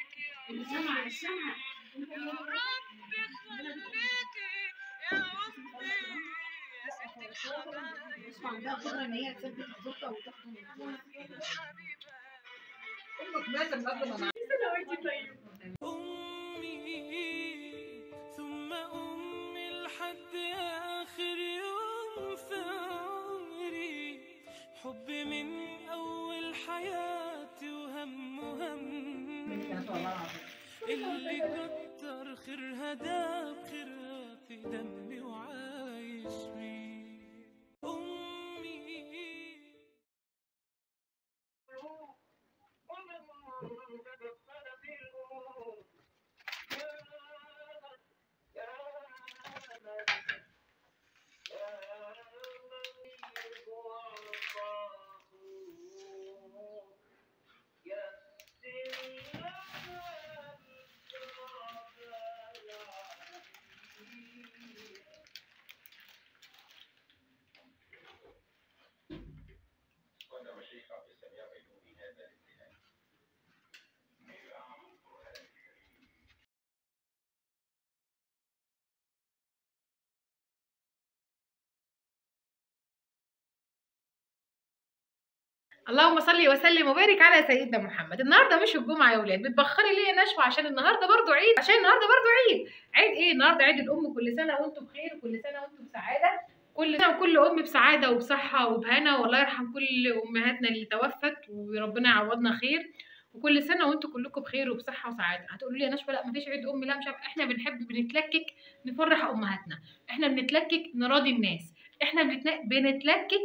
اللي سمع السمع يا رب خليكي يا أختي يا ست الحبايب اسمع عندها قدرة ان هي تثبت الزبطة وتاخده من جوه حبيبة امك لازم قبل ما أمي ثم أمي لحد آخر يوم في عمري حب من أول حياتي وهم وهم اللي كتر خيرها داب خيرها في دمي وعايش فيه أمي اللهم صل وسلم وبارك على سيدنا محمد النهارده مش الجمعه يا ولاد بتبخري ليه يا نشوى عشان النهارده برضو عيد عشان النهارده برضو عيد عيد ايه النهارده عيد الام كل سنه وانتم بخير وكل سنه وانتم بسعاده كل سنه وكل ام بسعاده وبصحه وبهنا والله يرحم كل امهاتنا اللي توفت وربنا يعوضنا خير وكل سنه وانتم كلكم بخير وبصحه وسعاده هتقولوا لي يا نشوى لا مفيش عيد ام لا مش عارفة. احنا بنحب بنتلكك نفرح امهاتنا احنا بنتلكك نراضي الناس احنا بنتن- بنتلكك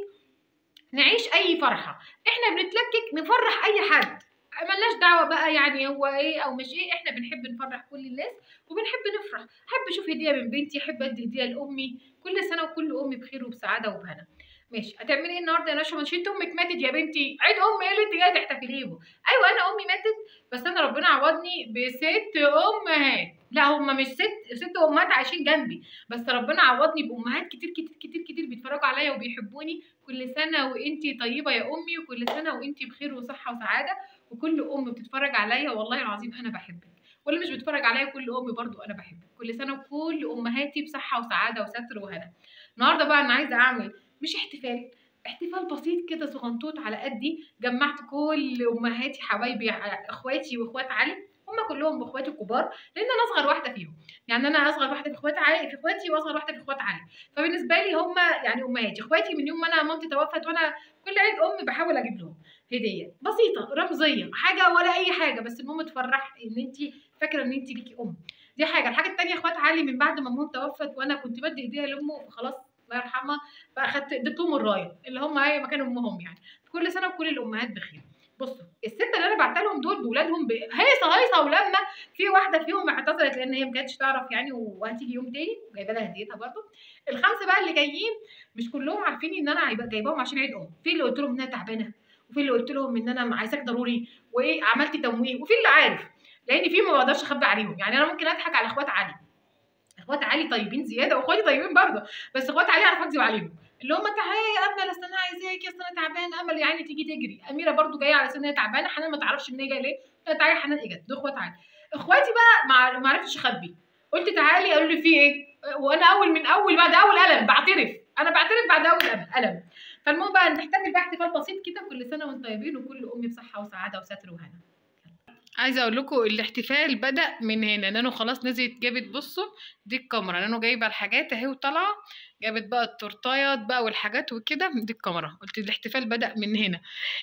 نعيش اي فرحه احنا بنتلكك نفرح اي حد ملناش دعوه بقى يعني هو ايه او مش ايه احنا بنحب نفرح كل الناس وبنحب نفرح احب اشوف هديه من بنتي احب ادي هديه لامي كل سنه وكل ام بخير وبسعاده وبهنا ماشي هتعملي ايه النهارده يا نشوى مش انت امك ماتت يا بنتي عيد ام ايه اللي انت جايه تحتفليه به ايوه انا امي ماتت بس انا ربنا عوضني بست امهات لا هم مش ست ست امهات عايشين جنبي بس ربنا عوضني بامهات كتير كتير كتير كتير بيتفرجوا عليا وبيحبوني كل سنه وانتي طيبه يا امي وكل سنه وانتي بخير وصحه وسعاده وكل ام بتتفرج عليا والله العظيم انا بحبك واللي مش بتتفرج عليا كل ام برضو انا بحبك كل سنه وكل امهاتي بصحه وسعاده وستر وهنا النهارده بقى انا عايزه اعمل مش احتفال احتفال بسيط كده صغنطوط على قدي جمعت كل امهاتي حبايبي اخواتي واخوات علي هم كلهم اخواتي كبار لان انا اصغر واحده فيهم يعني انا اصغر واحده في اخوات علي في اخواتي واصغر واحده في اخوات علي فبالنسبه لي هم يعني امهاتي اخواتي من يوم ما انا مامتي توفت وانا كل عيد ام بحاول اجيب لهم هديه بسيطه رمزيه حاجه ولا اي حاجه بس المهم تفرح ان انت فاكره ان انت ليكي ام دي حاجه الحاجه التانية اخوات علي من بعد ما مامهم توفت وانا كنت بدي هديه لامه فخلاص الله يرحمها فاخدت اديتهم الرايه اللي هم ايه مكان امهم يعني كل سنه وكل الامهات بخير بصوا السته اللي انا بعت لهم دول بولادهم ب- هيصه هيصه ولما في واحده فيهم اعتذرت لان هي ما كانتش تعرف يعني وهتيجي يوم تاني وجايبه لها هديتها برضه الخمسه بقى اللي جايين مش كلهم عارفين ان انا هيبقى جايباهم عشان عيد ام في اللي قلت لهم ان انا تعبانه وفي اللي قلت لهم ان انا عايزاك ضروري وايه عملت تمويه وفي اللي عارف لان في ما بقدرش اخبي عليهم يعني انا ممكن اضحك على اخوات علي اخوات علي طيبين زياده واخواتي طيبين برضه بس اخوات علي اعرف اكذب عليهم اللي هم تعالي يا امل اصل انا عايزاك اصل انا تعبانه امل يعني تيجي تجري اميره برضو جايه على سن هي تعبانه حنان ما تعرفش ان هي جايه ليه لا تعالي حنان اجت دول اخوات علي اخواتي بقى ما ما عرفتش اخبي قلت تعالي قالوا لي في ايه وانا اول من اول بعد اول قلم بعترف انا بعترف بعد اول قلم قلم فالمهم بقى نحتفل بقى احتفال بسيط كده كل سنه وانتم طيبين وكل ام بصحه وسعاده وستر وهنا عايزه اقول لكم الاحتفال بدا من هنا نانو خلاص نزلت جابت بصوا دي الكاميرا نانو جايبه الحاجات اهي وطالعه جابت بقى التورتايات بقى والحاجات وكده دي الكاميرا قلت الاحتفال بدا من هنا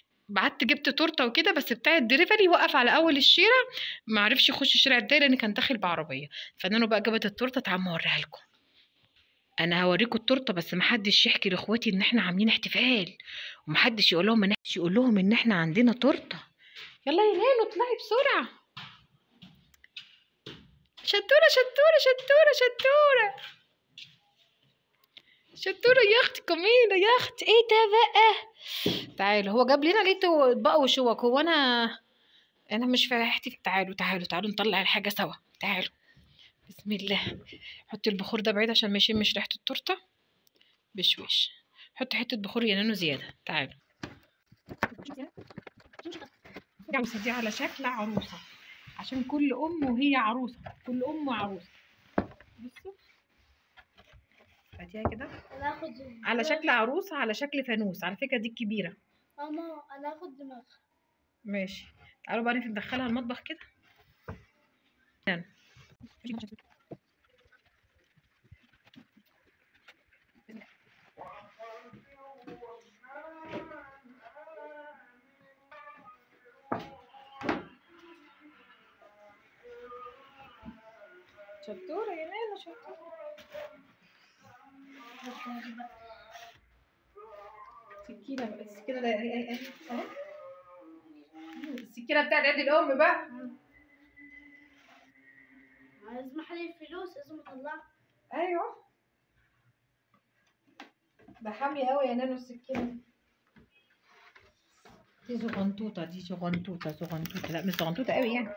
بعت جبت تورته وكده بس بتاع الدليفري وقف على اول الشارع ما عرفش يخش الشارع التاني لان كان داخل بعربيه فنانو بقى جابت التورته تعالوا أما اوريها لكم انا هوريكم التورته بس محدش يحكي لاخواتي ان احنا عاملين احتفال ومحدش يقول لهم ان يقول لهم ان احنا عندنا تورته يلا يا نانو اطلعي بسرعه شطوره شطوره شطوره شطوره شطوره يا اختي كمينه يا اختي ايه ده بقى تعالوا هو جاب لنا ليه اطباق وشوك هو انا انا مش فرحتي تعالوا تعالوا تعالوا نطلع الحاجه سوا تعالوا بسم الله حطي البخور ده بعيد عشان ما يشمش ريحه التورته بشويش حطي حته بخور يا نانو زياده تعالوا العروسه دي على شكل عروسه عشان كل ام وهي عروسه كل ام وعروسه بصوا هاتيها كده انا اخد على شكل عروسه على شكل فانوس على فكره دي الكبيره ماما انا اخد دماغ ماشي تعالوا بقى ندخلها المطبخ كده يعني. شطورة يا نانا شطورة سكينة بقى السكينة ده اهي اهي اهي اهو السكينة بتاعت عيد الأم بقى لازم احلي الفلوس لازم اطلعها أيوه ده حامي قوي يا نانو السكينة دي زغنطوطة دي زغنطوطة زغنطوطة لا مش زغنطوطة قوي يعني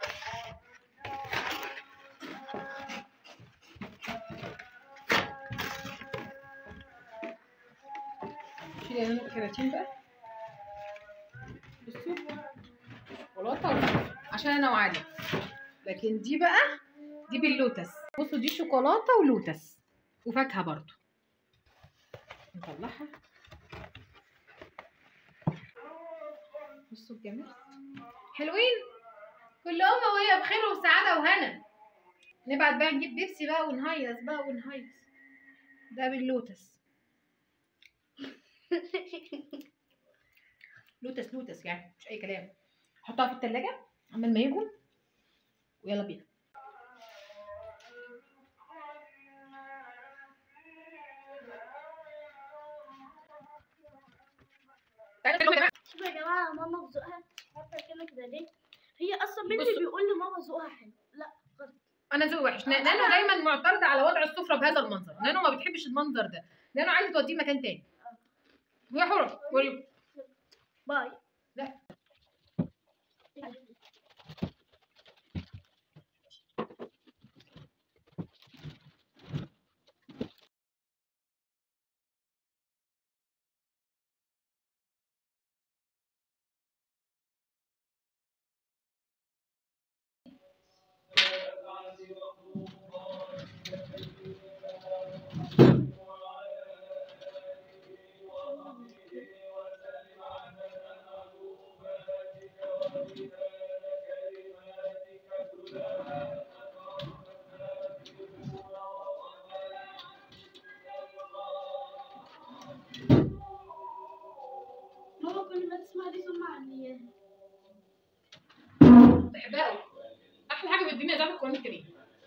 شيل يا نانو الكراتين بقى بصوا شوكولاتة وفاكهة عشان أنا وعلي لكن دي بقى دي باللوتس بصوا دي شوكولاتة ولوتس وفاكهة برضو نطلعها بصوا الجمال حلوين كل أم وهي بخير وسعادة وهنا نبعت بقى نجيب بيبسي بقى ونهيص بقى ونهيص ده باللوتس لوتس لوتس يعني مش أي كلام حطها في التلاجة عمال ما يجوا ويلا بينا شوفوا يا جماعه ماما بذوقها عارفه كده كده ليه هي اصلا بنتي بصوا. بيقول لي ماما ذوقها حلو لا انا ذوقي وحش نا- نانو دايما معترضه على وضع السفره بهذا المنظر نانو ما بتحبش المنظر ده نانو عايزه توديه مكان تاني وهي حره وري باي لا. ماما كل ما تسمع دي سمع عني بحبها قوي احلى حاجه في الدنيا ذات القران الكريم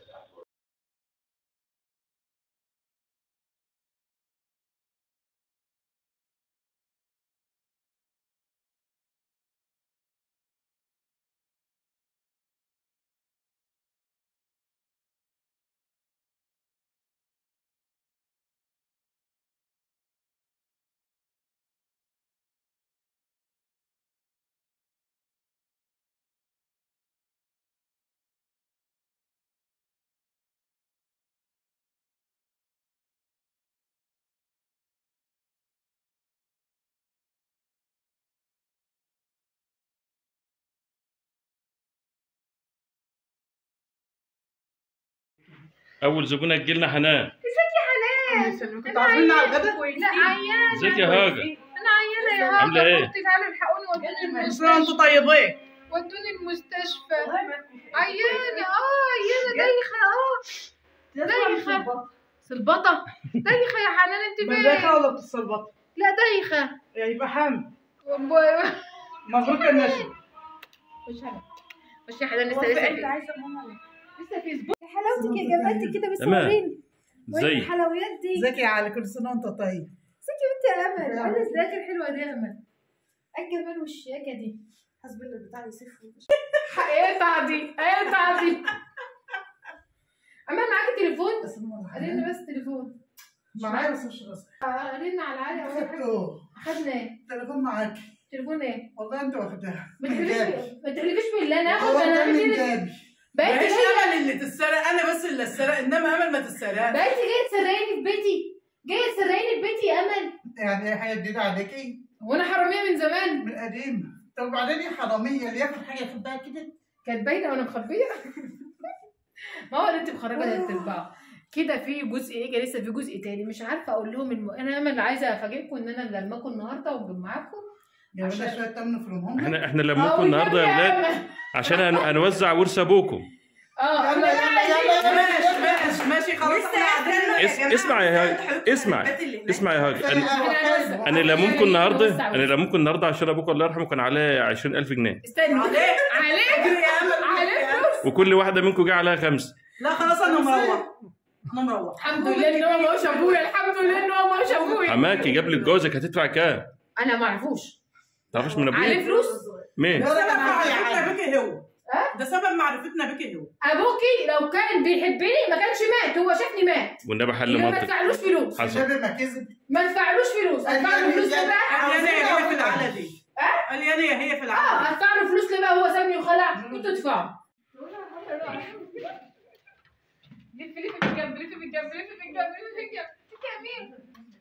اول زبونه تجيلنا حنان كنت عازمين على الغدا لا عيانه ازيك يا هاجر انا عيانه يا هاجر عاملة إيه؟ قلت تعالوا الحقوني ودوني كل سنه المستشفى وانتم طيبين ودوني المستشفى عيانه اه عيانه دايخه اه دايخه صلبطه دايخه يا حنان انت فين بداخة ولا بتتصلبط لا دايخه يبقى حمد وب- مبروك النشر مش انا مش يا حنان لسه لسه في- عايزه ماما لسه فيسبوك حلاوتك يا جماعتي كده بس تمام. وريني وريني ازيك الحلويات دي ازيك يا علي كل سنه وانت طيب ازيك يا بنتي يا امل انا ازيك الحلوه دي يا امل ايه الجمال والشياكه دي حسب الله بتاع يوسف اقطع دي اقطع دي اما معاكي تليفون بس ماما رن بس تليفون معايا بس مش راسك رن على علي اول حاجه خدته اخدنا ايه التليفون معاك تليفون ايه والله انت واخدها ما من تحلفيش جابي ما تحلفيش بالله انا اخد هو انا ده اعمل من ايه جابي بقيت ماشي جايه امل اللي تتسرق انا بس اللي اتسرق انما امل ما تتسرقش بقيت جايه تسرقيني في بيتي جايه تسرقيني في بيتي يا امل يعني هي جديده عليكي هو انا حراميه من زمان من قديم طب وبعدين ايه حراميه اللي ياخد حاجه ياخدها كده كانت باينه وانا مخبيه ما هو اللي انت مخرجه تلات ارباعه كده في جزء ايه لسه في جزء تاني مش عارفه اقول لهم الم... انا انا اللي عايزه افاجئكم ان انا ملمكم النهارده ومجمعاكم جايب لنا شويه تمن فرمهم احنا احنا لمكم النهارده يا ولاد عشان هن- هنوزع ورث ابوكم اه يلا انا يلا يلا ماشي ماشي ماشي خلاص احنا قاعدين اس- اسمع يا هاج اسمع اسمع يا هاج انا انا انا لممكن النهارده انا لممكن النهارده عشان ابوك الله يرحمه كان عليه 20000 جنيه استنى عليك عليك اجري يا امل عليك فلوس وكل واحده منكم جه عليها خمسه لا خلاص انا مروح انا مروح الحمد لله ان هو ما هوش ابويا الحمد لله ان هو ما هوش ابويا حماكي جاب لك جوزك هتدفع كام؟ انا ما اعرفوش تعرفش من عليه ابوك؟ فلوس مين؟ ده سبب معرفتنا بك هو ها؟ ده سبب معرفتنا بك هو ابوكي لو كان بيحبني ما كانش مات هو شافني مات والنبي حل يبقى ما منطق ادفعلوش فلوس حصل النبي ما كذب ما ادفعلوش فلوس ادفع له فلوس ليه بقى؟ اليانية هي في العالة دي ها؟ اليانية هي في اه العالة ادفع له فلوس ليه بقى هو سابني وخلع كنتوا ادفعوا لف لف في الجنب لف في الجنب لف في الجنب لف في الجنب يا امير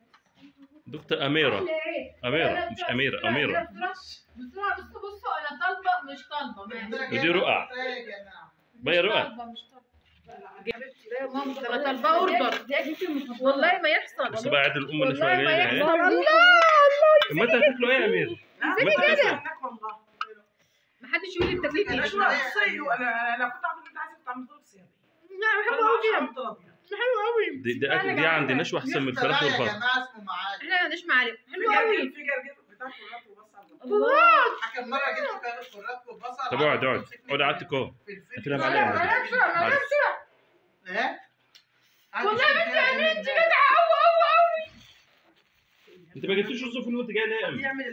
دكتور اميره أهلا إيه؟ اميره مش اميره اميره بسرعه بسرعه بصوا بصوا انا طالبه مش طالبه ماشي ودي رقع بقى مش رقع طالبة، مش طالبة. يا ماما انا طالبه اوردر والله ما يحصل بس بقى عيد الام اللي والله شويه ما جايه يحصل اهي الله الله طب ما انت هتاكلوا ايه يا امير؟ سيبي ما انت كده هتاكل. ما حدش يقول لي التكليف ايه انا بصي وانا انا كنت عارفه ان انت عايزه تعمل دور صيامي لا بحبه قوي كده حلو قوي دي دي, أكل دي عند نشوى احسن من الفراخ والبط اسمه احنا مش معارف في حلو قوي جرجير في جرجير بتاع كرات وبصل الله حكم مره جبت كانت كرات وبصل طب اقعد اقعد اقعد قعدتك اهو هات لها معلقه انا هنا. بسرعه انا بسرعه ايه والله بس يعني انت جدعه قوي قوي قوي انت ما جبتيش رز وفول وانت جاي ليه يا امير؟ يعمل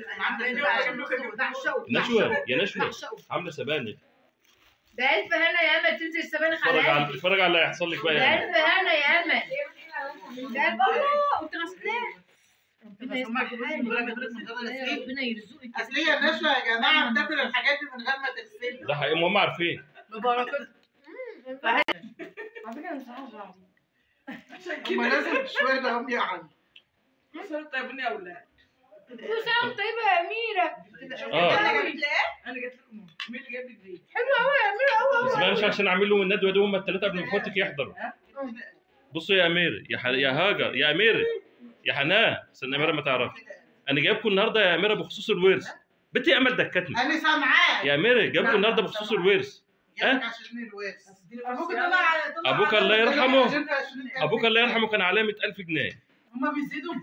بعشقه نشوى يا نشوى بعشقه عامله سبانخ ده الف هنا يا امل تنزل السبانخ على اتفرج على قلبي اتفرج على اللي هيحصل لك بقى ده يا امير الف هنا يا امل ده الف الله كنت غسلاه ربنا يصلح حالي ربنا يرزقك اصل هي النشوه يا جماعه بتاكل الحاجات دي من غير ما تغسلها ده حقيقي هم عارفين ببركة على فكره انا مش عارفه هم لازم شويه ده هم يعني مثلا طيبين يا اولاد كل سنه وانت طيبه يا اميره اه انا جبت ايه؟ انا جبت لكم مين اللي جاب لي دي؟ حلوه قوي يا اميره قوي بس ما مش عشان اعمل لهم الندوه دي هم الثلاثه قبل ما اخواتك يحضروا بصوا يا امير يا ح... يا هاجر يا امير يا حنان استنى اميره ما تعرفش انا جايبكم النهارده يا اميره بخصوص الورث بنتي امل دكتني انا سامعاك يا اميره جايبكم النهارده بخصوص الورث جابك عشان الويس ابوك طلع طلع ابوك الله يرحمه ابوك الله يرحمه كان عليه 100000 جنيه هما بيزيدوا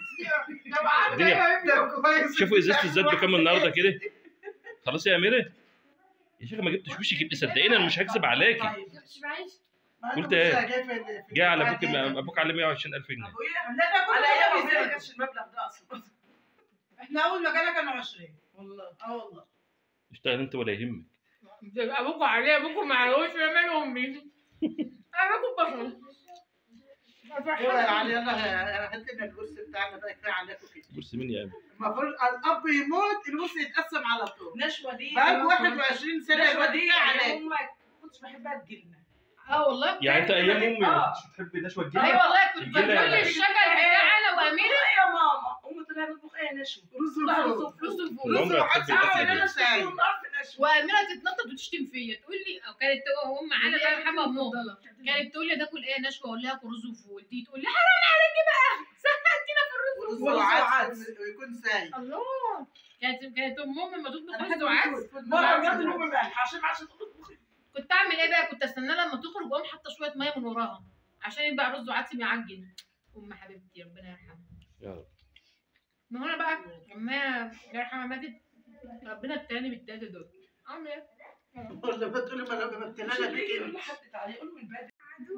الدنيا كويس شوفوا ازازه الزيت بكام النهارده كده خلاص يا اميره يا شيخه ما جبتش وشك يبقى صدقيني انا مش هكذب عليكي مش معيش قلت ايه؟ جاي على ابوك ابوك عليه 120000 جنيه ابويا لا ده على ايام ما كانش المبلغ ده اصلا احنا اول ما جانا كانوا 20 والله اه والله اشتغل انت ولا يهمك ابوكم عليه ابوكم ما عليهوش يا مال امي ابوكم بخل يلا يا علي يلا هات لنا الورث بتاعنا بقى كفايه عليكم كده بص مين يا امير المفروض الاب يموت الورث يتقسم على طول نشوى دي بقى 21 سنه نشوى يبقى دي كفايه عليك يعني امك كنتش بحبها تجيلنا اه والله يعني انت ايام امي ما كنتش بتحبي نشوى اي الجبنه والله كنت الجيلة بقول يعني. الشجر بتاعنا واميره ايه يا ماما امي طلعت تطبخ ايه نشوى رز لا وفول رز فلوس الفول عمرك تحبي الاكل ده ساي. واميره تتنطط وتشتم فيا تقول لي أو كانت تقول ام معانا بقى محمد مو كانت تقول لي تاكل ايه نشوى اقول لها اكل رز وفول دي تقول لي حرام عليكي بقى سهلتينا في الرز رز والفول وعدس ويكون ساي الله كانت كانت ام امي لما تطبخ رز وعدس مره بجد امي مالح عشان عشان تطبخ كنت اعمل ايه بقى كنت استنى لما تخرج واقوم حاطه شويه ميه من وراها عشان يبقى رز وعدس بيعجن ام حبيبتي ربنا يرحمها يا رب ما هو انا بقى لما الله يرحمها ماتت ربنا ابتلاني بالتلاته دول اعمل ايه؟ ولا بتقولي ما انا ببتلها لك يقول كده لحد تعالى يقول من بدري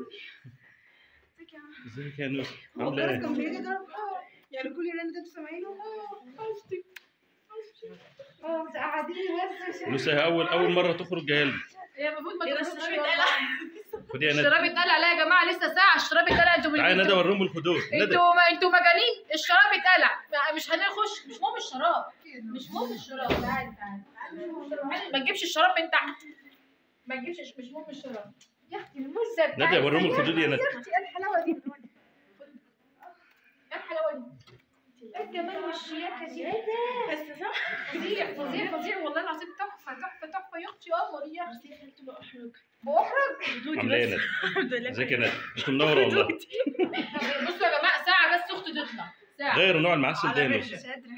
ازيك يا نوس عامله ايه؟ يعني كل اللي انت بتسمعينه اه قصدي اه قاعدين بس نوسة اول اول مره تخرج جايه لي هي المفروض ما يا تخرجش الشراب والله. خدي يا ندى الشراب اتقلع لا يا جماعه لسه ساعه الشراب اتقلع انتوا تعالى ندى انتوا وريهم الخدود ندى انتوا ما انتوا مجانين الشراب اتقلع ما- مش هنخش مش مهم الشراب مش مهم الشراب تعالى تعالى تعالى. ما تجيبش الشراب من تحت ما تجيبش مش مهم الشراب يا اختي المزه ندى بتاعتك. وريهم الخدود يا ندى يا اختي ايه الحلاوه دي ايه الحلاوه دي الجمال والشياكه دي بس صح فظيع فظيع فظيع والله العظيم تحفه تحفه تحفه يا اختي قمر يا اختي بأخرج عامله ايه ندى؟ ازيك يا ندى؟ مش منوره والله بصوا يا جماعه ساعه بس اختي تطلع ساعه غير نوع المعسل ده يا نور.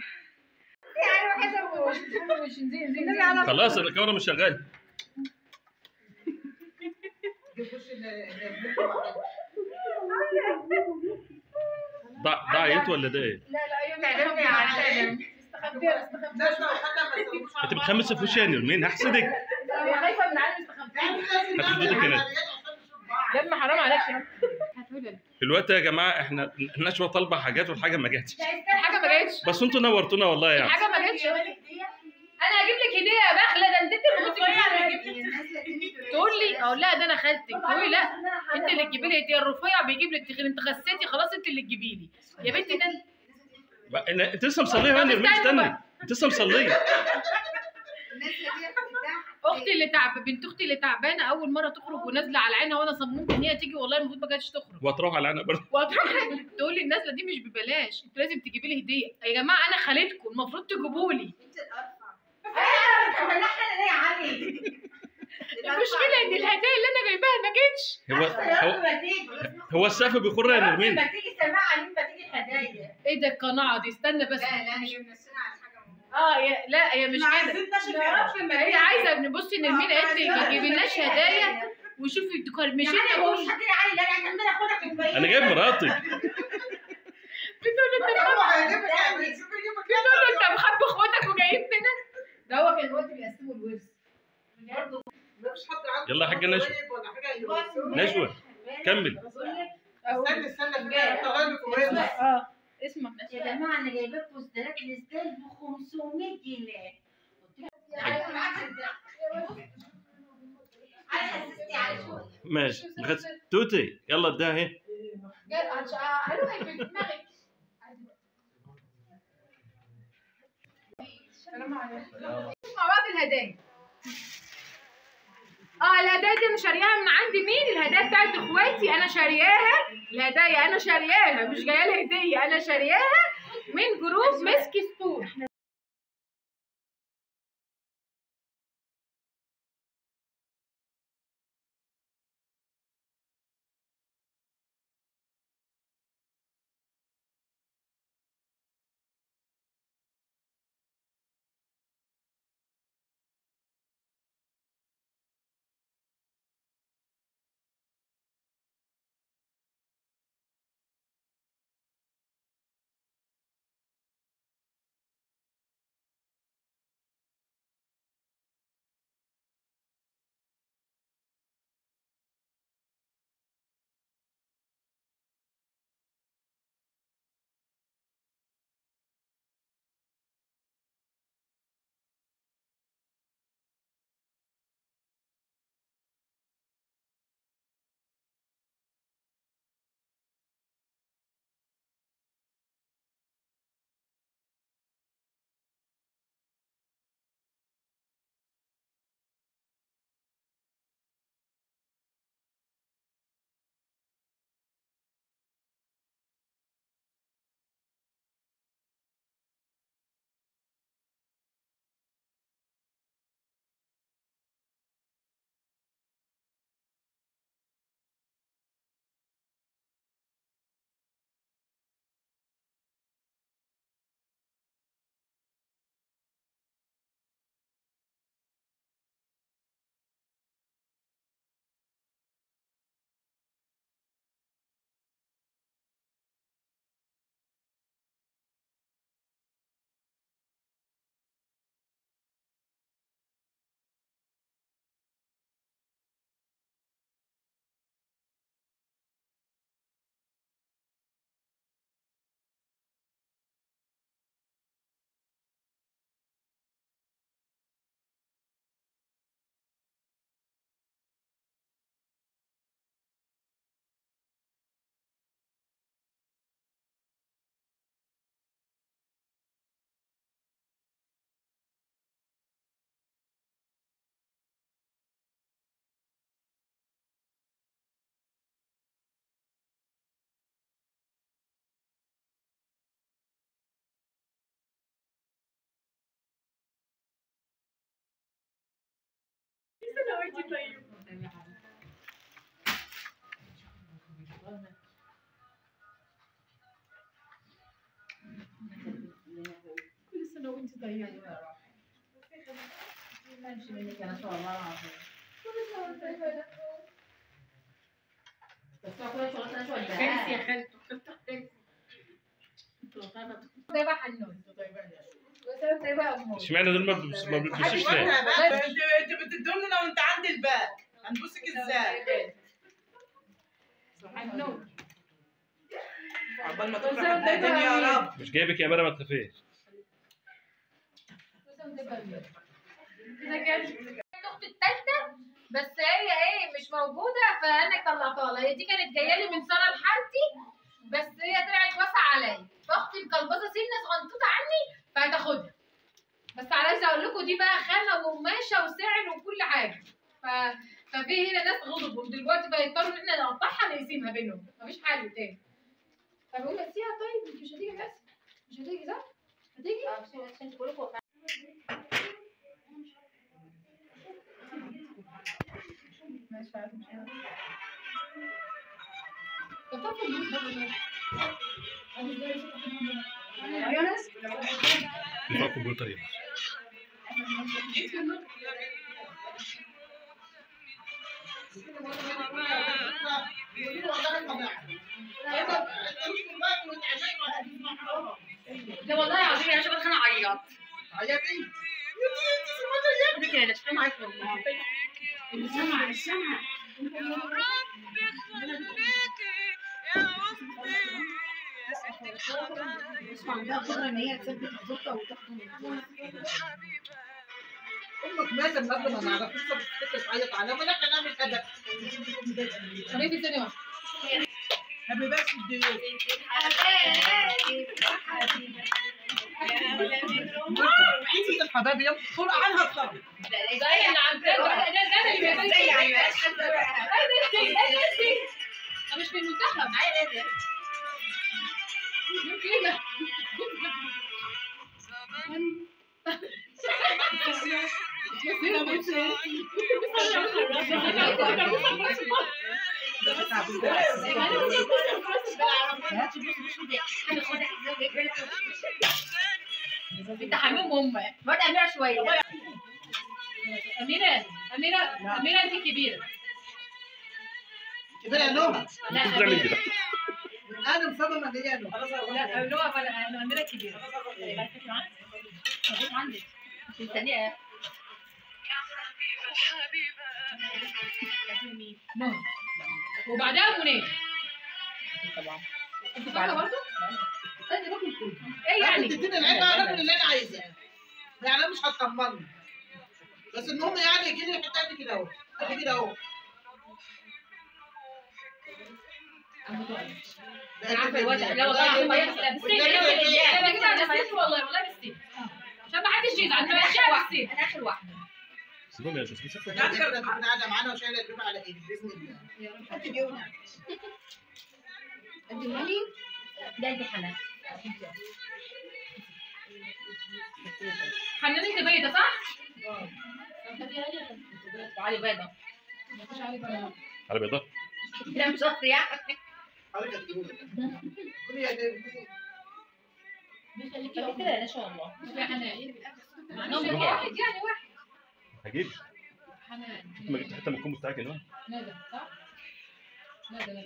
خلاص أنا الكاميرا مش شغاله ضع ضاعت ولا ده ايه؟ لا لا يوم تعجبني عشان مستخبيه مستخبيه ناس لو حتى ما تسويش انت بتخمس في وشي يا مين هحسدك انا خايفه من عيال مستخبيه هات خدودك هنا. يا ابني حرام عليك يا هاتولي دلوقتي يا جماعه احنا النشوه طالبه حاجات والحاجه ما جاتش الحاجه ما جاتش بس انتوا نورتونا والله يعني الحاجه ما جاتش انا هجيب لك هديه يا بخله ده انت اللي كنت تقول لي اقول لها ده انا خالتك تقول لي لا انت اللي تجيبي لي هديه الرفيع بيجيب لي التخين انت خسيتي خلاص انت اللي تجيبي لي يا بنتي ده بقى- إن- انت لسه مصليه يا نرمين استنى انت لسه مصليه اختي اللي تعب بنت اختي اللي تعبانه اول مره تخرج ونازله على عينها وانا صممت ان هي تيجي والله المفروض ما كانتش تخرج وهتروح على انا برضه وهتروح تقول لي النازله دي مش ببلاش انتوا لازم تجيبي لي هديه يا جماعه انا خالتكم المفروض تجيبوا لي المشكله ان الهدايا اللي انا جايباها ما جتش هو هو هو السقف بيخر يا نرمين تيجي سماعه لما تيجي هدايا ايه ده القناعه دي استنى بس لا لا هي منسينا على حاجه اه يا لا هي مش احنا كده عايزين نشوف هي عايزه ابن بصي نرمين قالت لي ما تجيبلناش هدايا وشوفي الديكور مش انا بقول انا جايب مراتي بتقول له انت مخبي بتقول له انت مخبي اخواتك وجايبني انا ده هو كان وقت بيقسموا الورث يلا يا حاجه نشوى نشوى كمل استنى استنى طلع لك وين اه اسمع يا جماعه انا جايبه لكم استلات الستايل ب 500 جنيه ماشي بخس... توتي يلا اديها اهي قالوا في دماغك مع بعض الهدايا اه الهدايا دي انا شارياها من عند مين الهدايا بتاعت اخواتي انا شارياها الهدايا انا شارياها مش جايه لي هديه انا شارياها من جروب مسك ستور وانت طيبه كل سنه وانت طيبه ماشي منك انا شاء الله العظيم كل سنه وانت طيبه بس هو كل شغلتنا شو خالتي يا خالتي طيبه حنون وسنه طيبه يا امور اشمعنى دول ما بيلبسوش ما بيلبسوش ليه؟ انت انت بتدوم لنا وانت عند الباب هنبوسك ازاي؟ حنون عقبال ما تفرح الدنيا يا رب مش جايبك يا مرة ما تخافيش كده كانت اختي التالتة بس هي ايه مش موجودة فانا طلعتها لها هي دي كانت جاية لي من سنة لحالتي بس هي طلعت واسعة عليا فاختي مكلبظة سنة صغنطوطة عني فهتاخدها بس عايزة اقول لكم دي بقى خامة وقماشة وسعر وكل حاجة ف... ففي هنا ناس غضبوا دلوقتي بقى يضطروا ان احنا نقطعها نقسمها بينهم مفيش حل تاني فبقول لك سيبها طيب انت مش هتيجي بس مش هتيجي صح؟ هتيجي؟ عشان كلكم ماشي عارف مش عارف طب طب النور ده ولا انا ازاي يا ناس يبقى كمبيوتر يا لا والله العظيم انا شبه انا عيط عيطي فكرة انا شفت معاك والله السمع السمع يا رب خليكي يا أختي يا ست الحبايب اسمع عندها قدرة ان هي تثبت الزبطة وتاخده من حبيبة امك ماتت قبل ما نعرف لسه بتفتكر تعيط عليها ولا احنا نعمل ادب حبيبي ثانية واحدة هابي بس الضيوف عيسى الحبايب يوم طول عنها الصبر زي اللي عندنا ده ده اللي بيبان زي يعني انا مش في المنتخب كده انت حمام امك برضه اميره شويه اميره اميره اميره انت كبيره كبير يا نوها لا بتعمل اميره كده انا مصممه ان هي نوها لا اللي هو انا اميره كبيره موجود عندك مستنيه حبيبة نور وبعدها منى طبعا انت فاكره برضه؟ انا باكل كله ايه يعني يعني؟ تديني العيب انا باكل اللي انا عايزاه يعني انا مش هطمني بس المهم يعني يجي لي حته قد كده اهو قد كده اهو انا عارفه الوضع لا والله العظيم ما بستين انا بجيبها بستين والله والله بستين عشان ما حدش يزعل انا بمشيها بستين انا اخر واحده سيبهم يا جاسمين شوفوا لا تكره تكون قاعده معانا وشايله البيب على ايدي باذن الله حط اليوم اديها لي ده دي حنان حنان انت بيضه صح؟ وعلي بيضه مفيش عليك ولا على بيضاء لا مش قصدي يعني حركه تقول كل يا دي طب كده ان شاء الله لا حنان سيبهم واحد على- يعني واحد هجيب حنان ما جبت حته من الكومبو بتاعك هنا ندى صح؟ ندى ندى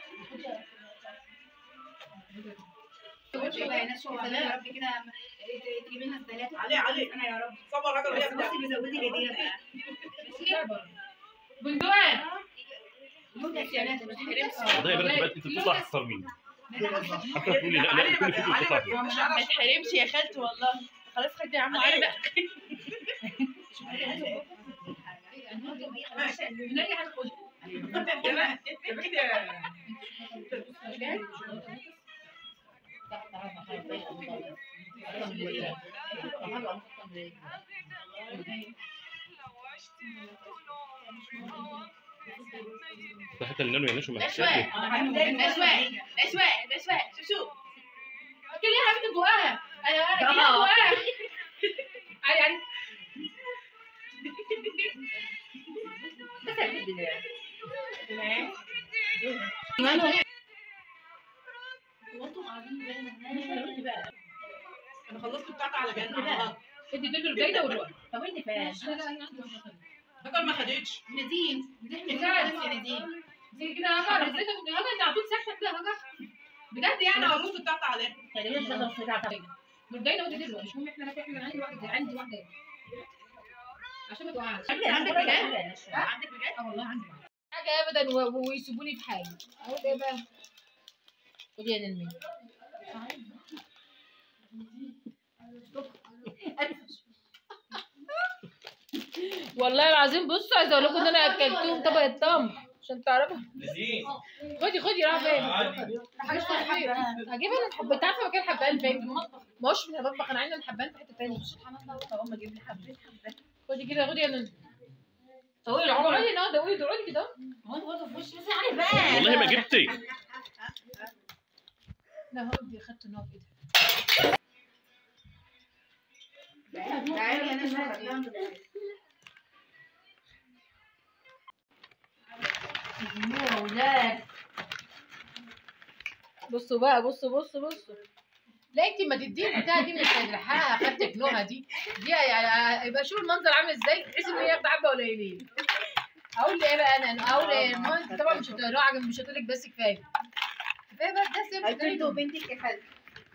يا ناس شو يا رب كده تجيب لنا الثلاثة علي علي انا يا رب صبر راجل بس وهي بتاع. بصي بزودي جديدة بقى بندقان ممكن يا ناس مش هرمش والله يا بنات بقى انت بتطلع اخسر مني حتى تقولي لا لا كل فلوس بتطلع فيها مش ما عارف تحرمش يا خالتي والله خلاص خدي يا عم علي بقى منى هتخش ده حتى النانو يا نشو ما نشوة نشوة نشوة نشوة شوف شوف كل يا حبيبتي بقها انا كل بقها علي علي حاسه جدا يعني انا خلصت بتاعتي على جنب على انت تدي الجايده والرؤى طب انت فاهم فاكر ما خدتش نادين بتحمل بتاعت يا نادين زي كده هاجر ازاي تاخد هاجر انت على طول ساكته كده هاجر بجد يعني انا خلصت بتاعتي عليها خلي بالك ده بتاعت مرجعنا وانت تدي مش مهم احنا لا احنا عندي واحده عندي واحده عشان ما تقعش عندك بجد عندك بجد اه والله عندي واحده حاجه ابدا و- ويسيبوني في حالي اقول ايه بقى خدي يا نلمي والله العظيم بصوا عايزه اقول لكم ان انا اكلتهم طبق التمر عشان تعرفوا لذيذ خدي خدي راح فين عادي حاجه هجيب انا الحب انت عارفه مكان حبان فين ما هوش في المطبخ انا عايزه الحبان في حته تانية طب ما اجيب لي حبه خدي كده خدي يا نلمي طويل عمرك اقعدي اه ده قولي اقعدي كده هو برضه في وشي بس يعني بقى والله ما جبتي لا هو دي اخدت النوع في ايدي تعالي انا شويه يا ولاد بصوا بقى بصوا بصوا بصوا لا انت ما تديني البتاعه دي مش هتلحقها اخدت ابنها دي دي يعني يبقى شوف المنظر عامل ازاي تحس ان هي حبه قليلين اقول ايه بقى انا اقول ايه ما انت طبعا مش هتقراها مش هتقولك بس كفايه كفايه بقى ده قلت سيب بنتك يا خالتي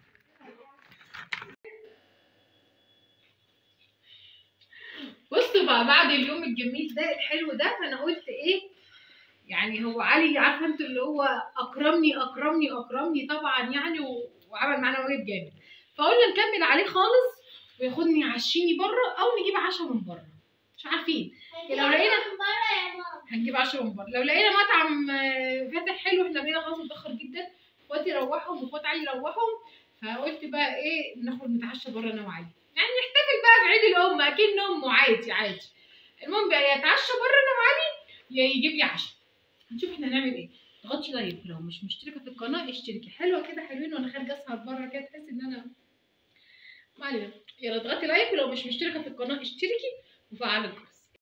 بصوا بقى بعد اليوم الجميل ده الحلو ده فانا قلت ايه يعني هو علي عارفه انتوا اللي هو اكرمني اكرمني اكرمني طبعا يعني و- وعمل معانا واجب جامد فقلنا نكمل عليه خالص وياخدني يعشيني بره او نجيب عشاء من بره مش عارفين لو لقينا هنجيب عشاء من بره لو لقينا مطعم آه، فاتح حلو احنا بقينا خلاص متاخر جدا اخواتي روحهم واخوات علي روحهم فقلت بقى ايه ناخد نتعشى بره انا وعلي يعني نحتفل بقى بعيد الام اكن امه عادي عادي المهم بقى يا يتعشى بره انا وعلي يا يجيب لي عشاء هنشوف احنا هنعمل ايه تغطي لايك لو مش مشتركه في القناه اشتركي حلوه كده حلوين وانا خارجه اسهر بره كده تحس ان انا ما علينا يلا اضغطي لايك ولو مش مشتركه في القناه اشتركي وفعلي الجرس